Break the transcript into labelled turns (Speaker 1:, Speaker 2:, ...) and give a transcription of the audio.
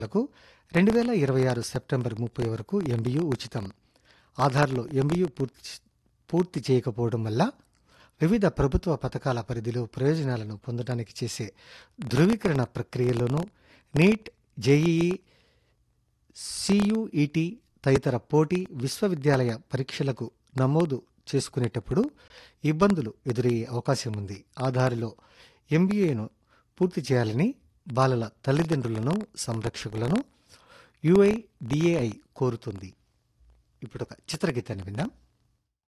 Speaker 1: లకు రెండు వేల ఇరవై ఆరు సెప్టెంబర్ ముప్పై వరకు ఎంబీయూ ఉచితం ఆధార్లో ఎంబీయూ పూర్తి పూర్తి చేయకపోవడం వల్ల వివిధ ప్రభుత్వ పథకాల పరిధిలో ప్రయోజనాలను పొందడానికి చేసే ధృవీకరణ ప్రక్రియలోనూ నీట్ జేఈఈ సియుఈటి తదితర పోటీ విశ్వవిద్యాలయ పరీక్షలకు నమోదు చేసుకునేటప్పుడు ఇబ్బందులు ఎదురయ్యే అవకాశం ఉంది ఆధార్లో ఎంబీఏను పూర్తి చేయాలని బాలల తల్లిదండ్రులను సంరక్షకులను యుఐడిఏఐ కోరుతుంది ఇప్పుడు ఒక చిత్రగీతాన్ని విందాం